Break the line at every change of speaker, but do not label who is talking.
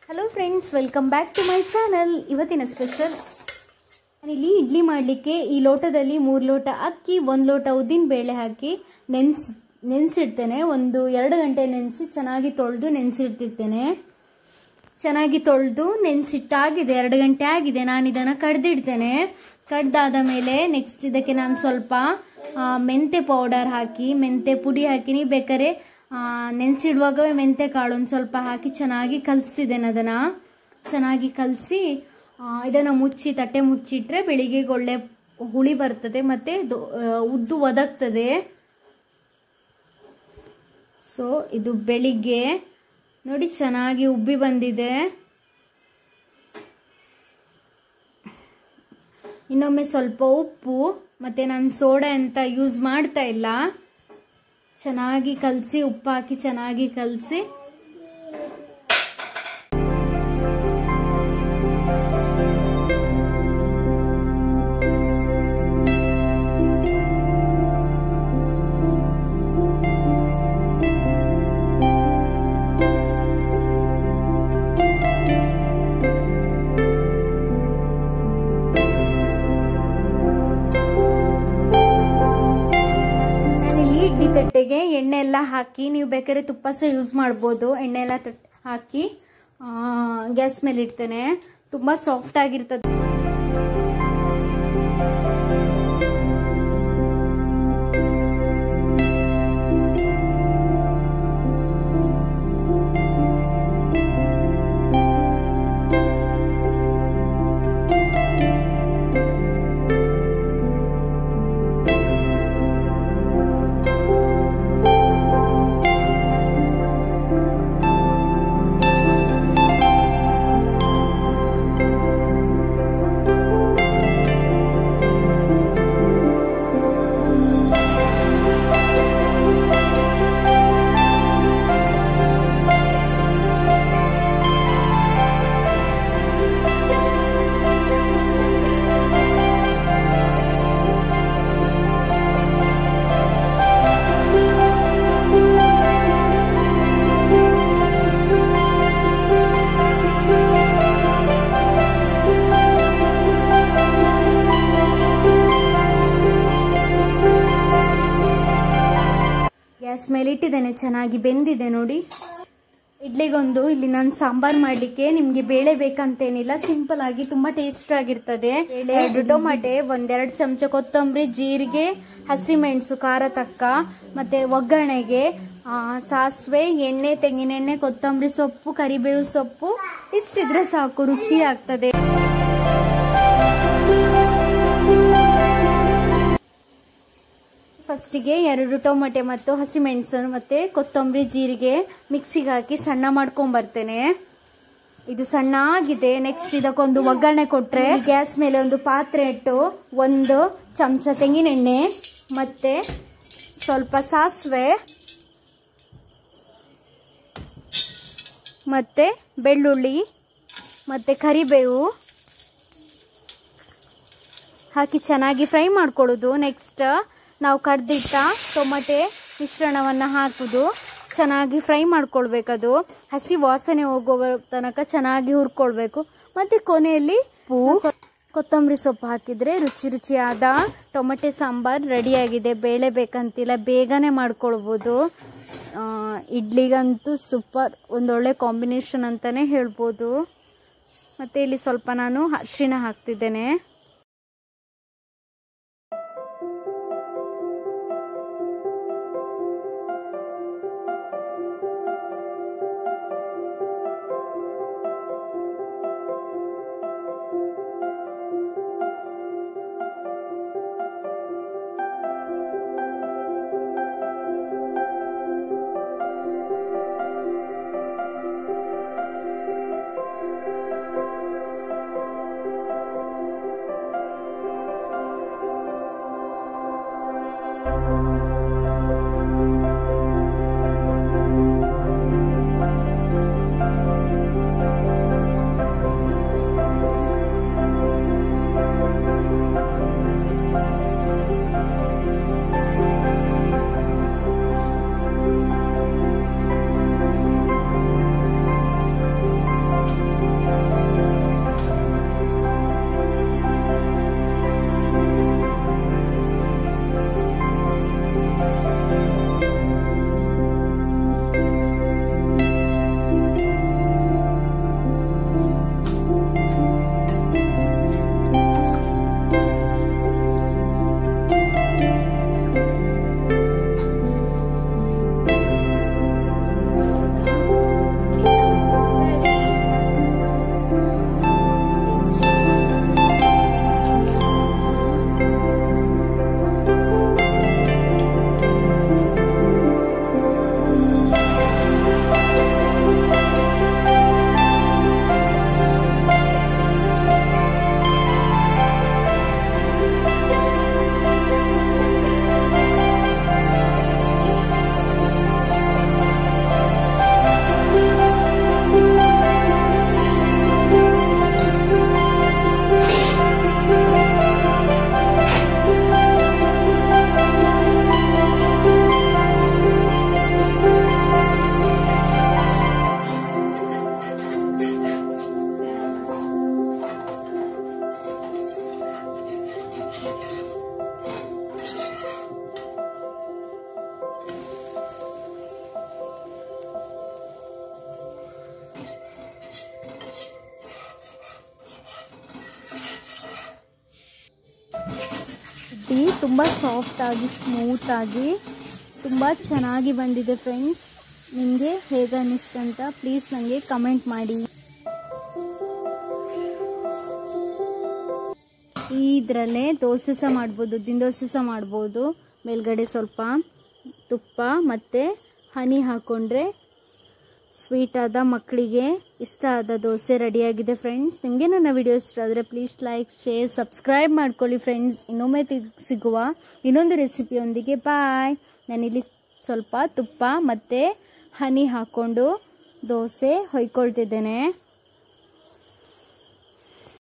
hello friends welcome back to my channel ಇವತ್ತಿನ special ನಾನಿಲ್ಲಿ ಇಡ್ಲಿ ಮಾಡಲಿಕ್ಕೆ ಈ ಲೋಟದಲ್ಲಿ ಮೂರು ಲೋಟ ಅಕ್ಕಿ ಒಂದು ಲೋಟ ಉದ್ದಿನ ಬೇಳೆ ಹಾಕಿ ನೆನ್ಸ್ ನೆನೆಸಿಡ್ತೇನೆ ಒಂದು ಎರಡು ಗಂಟೆ ನೆನೆಸಿ ಚೆನ್ನಾಗಿ ತೊಳೆದು ನೆನೆಸಿಡ್ತಿರ್ತೇನೆ ಚೆನ್ನಾಗಿ ತೊಳೆದು ನೆನೆಸಿಟ್ಟಾಗಿದೆ ಎರಡು ಗಂಟೆ ಆಗಿದೆ ನಾನು ಇದನ್ನು ಕಡ್ದಿಡ್ತೇನೆ ಕಡ್ದಾದ ಮೇಲೆ ನೆಕ್ಸ್ಟ್ ಇದಕ್ಕೆ ನಾನು ಸ್ವಲ್ಪ ಆ, ಮೆಂತೆ ಪೌಡರ್ ಹಾಕಿ ಮೆಂತೆ ಪುಡಿ ಹಾಕಿ ನೀವು ಬೇಕಾದ್ರೆ ನೆನೆಸಿಡುವಾಗವೇ ಮೆಂತೆ ಕಾಳು ಒಂದು ಸ್ವಲ್ಪ ಹಾಕಿ ಚೆನ್ನಾಗಿ ಕಲಿಸ್ತಿದ್ದೇನೆ ಅದನ್ನು ಚೆನ್ನಾಗಿ ಕಲಸಿ ಇದನ್ನು ಮುಚ್ಚಿ ತಟ್ಟೆ ಮುಚ್ಚಿಟ್ರೆ ಬೆಳಿಗ್ಗೆ ಒಳ್ಳೆ ಹುಳಿ ಬರ್ತದೆ ಮತ್ತೆ ದೊ- ಆ, ಉದ್ದು ಒದಗ್ತದೆ ಸೊ ಇದು ಬೆಳಿಗ್ಗೆ ನೋಡಿ ಚೆನ್ನಾಗಿ ಉಬ್ಬಿ ಬಂದಿದೆ ಇನ್ನೊಮ್ಮೆ ಸ್ವಲ್ಪ ಉಪ್ಪು ಮತ್ತೆ ನಾನು ಸೋಡಾ ಅಂತ ಯೂಸ್ ಮಾಡ್ತಾ ಇಲ್ಲ ಚೆನ್ನಾಗಿ ಕಲಸಿ ಉಪ್ಪು ಹಾಕಿ ಚೆನ್ನಾಗಿ ಕಲಸಿ ನಾನಿಲ್ಲಿ ಇಡ್ಲಿ ತಟ್ಟೆಗೆ ಎಣ್ಣೆ ಎಲ್ಲ ಹಾಕಿ ನೀವು ಬೇಕಾದ್ರೆ ತುಪ್ಪ ಸಹ ಯೂಸ್ ಮಾಡ್ಬೋದು ಎಣ್ಣೆ ಎಲ್ಲ ತಟ್ ಹಾಕಿ ಗ್ಯಾಸ್ ಮೇಲೆ ಇಡ್ತೇನೆ ತುಂಬ ಸಾಫ್ಟ್ ಆಗಿರ್ತದೆ ಗ್ಯಾಸ್ ಮೇಲೆ ಇಟ್ಟಿದ್ದೇನೆ ಚೆನ್ನಾಗಿ ಬೆಂದಿದೆ ನೋಡಿ ಇಡ್ಲಿಗೊಂದು ಇಲ್ಲಿ ನಾನು ಸಾಂಬಾರ್ ಮಾಡ್ಲಿಕ್ಕೆ ನಿಮ್ಗೆ ಬೇಳೆ ಬೇಕಂತೇನಿಲ್ಲ ಸಿಂಪಲ್ ಆಗಿ ತುಂಬಾ ಟೇಸ್ಟ್ ಆಗಿರ್ತದೆ ಎರಡು ಟೊಮಾಟೆ ಒಂದೆರಡು ಚಮಚ ಕೊತ್ತಂಬರಿ ಜೀರಿಗೆ ಹಸಿಮೆಣಸು ಖಾರ ತಕ್ಕ ಮತ್ತೆ ಒಗ್ಗರಣೆಗೆ ಆ, ಸಾಸಿವೆ ಎಣ್ಣೆ ತೆಂಗಿನೆಣ್ಣೆ ಕೊತ್ತಂಬರಿ ಸೊಪ್ಪು ಕರಿಬೇವು ಸೊಪ್ಪು ಇಷ್ಟಿದ್ರೆ ಸಾಕು ರುಚಿ ಆಗ್ತದೆ ಫಸ್ಟಿಗೆ ಎರಡು ಟೊಮೆಟೊ ಮತ್ತು ಹಸಿಮೆಣಸು ಮತ್ತೆ ಕೊತ್ತಂಬರಿ ಜೀರಿಗೆ ಮಿಕ್ಸಿಗೆ ಹಾಕಿ ಸಣ್ಣ ಮಾಡ್ಕೊಂಡ್ ಬರ್ತೇನೆ ಇದು ಸಣ್ಣ ಆಗಿದೆ ನೆಕ್ಸ್ಟ್ ಇದಕ್ಕೊಂದು ಒಗ್ಗರಣೆ ಕೊಟ್ರೆ ಗ್ಯಾಸ್ ಮೇಲೆ ಒಂದು ಪಾತ್ರೆ ಇಟ್ಟು ಒಂದು ಚಮಚ ತೆಂಗಿನೆಣ್ಣೆ ಮತ್ತೆ ಸ್ವಲ್ಪ ಸಾಸಿವೆ ಮತ್ತೆ ಬೆಳ್ಳುಳ್ಳಿ ಮತ್ತೆ ಕರಿಬೇವು ಹಾಕಿ ಚೆನ್ನಾಗಿ ಫ್ರೈ ಮಾಡ್ಕೊಳ್ಳೋದು ನೆಕ್ಸ್ಟ್ ನಾವು ಕಡ್ದಿಟ್ಟ ಟೊಮಟೆ ಮಿಶ್ರಣವನ್ನು ಹಾಕುದು ಚೆನ್ನಾಗಿ ಫ್ರೈ ಮಾಡ್ಕೊಳ್ಬೇಕದು ಹಸಿ ವಾಸನೆ ಹೋಗುವ ತನಕ ಚೆನ್ನಾಗಿ ಹುರ್ಕೊಳ್ಬೇಕು ಮತ್ತೆ ಕೊನೆಯಲ್ಲಿ ಪೂ ಕೊತ್ತಂಬರಿ ಸೊಪ್ಪು ಹಾಕಿದ್ರೆ ರುಚಿ ರುಚಿಯಾದ ಟೊಮೆಟೆ ಸಾಂಬಾರ್ ರೆಡಿಯಾಗಿದೆ ಬೇಳೆ ಬೇಕಂತಿಲ್ಲ ಬೇಗನೆ ಮಾಡ್ಕೊಳ್ಬೋದು ಆ, ಇಡ್ಲಿಗಂತೂ ಸೂಪರ್ ಒಂದೊಳ್ಳೆ ಕಾಂಬಿನೇಷನ್ ಅಂತಾನೆ ಹೇಳ್ಬೋದು ಮತ್ತೆ ಇಲ್ಲಿ ಸ್ವಲ್ಪ ನಾನು ಅರಿಶಿಣ ಹಾಕ್ತಿದ್ದೇನೆ ರೊಟ್ಟಿ ತುಂಬ ಸಾಫ್ಟಾಗಿ ಸ್ಮೂತಾಗಿ ತುಂಬ ಚೆನ್ನಾಗಿ ಬಂದಿದೆ ಫ್ರೆಂಡ್ಸ್ ನಿಮಗೆ ಹೇಗೆ ಅನ್ನಿಸ್ತಂತ ಪ್ಲೀಸ್ ನನಗೆ ಕಮೆಂಟ್ ಮಾಡಿ ಇದರಲ್ಲೇ ದೋಸೆ ಸಹ ಮಾಡ್ಬೋದು ಉದ್ದಿನ ದೋಸೆ ಸಹ ಮಾಡ್ಬೋದು ಮೇಲ್ಗಡೆ ಸ್ವಲ್ಪ ತುಪ್ಪ ಮತ್ತು ಹನಿ ಹಾಕ್ಕೊಂಡ್ರೆ ಸ್ವೀಟ್ ಆದ ಮಕ್ಕಳಿಗೆ ಇಷ್ಟ ಆದ ದೋಸೆ ರೆಡಿಯಾಗಿದೆ ಫ್ರೆಂಡ್ಸ್ ನಿಮಗೆ ನನ್ನ ವಿಡಿಯೋ ಇಷ್ಟ ಆದರೆ ಪ್ಲೀಸ್ ಲೈಕ್ ಶೇರ್ ಸಬ್ಸ್ಕ್ರೈಬ್ ಮಾಡ್ಕೊಳ್ಳಿ ಫ್ರೆಂಡ್ಸ್ ಇನ್ನೊಮ್ಮೆ ಸಿಗುವ ಇನ್ನೊಂದು ರೆಸಿಪಿಯೊಂದಿಗೆ ಬಾಯ್ ನಾನಿಲ್ಲಿ ಸ್ವಲ್ಪ ತುಪ್ಪ ಮತ್ತು ಹನಿ ಹಾಕ್ಕೊಂಡು ದೋಸೆ ಹೊಯ್ಕೊಳ್ತಿದ್ದೇನೆ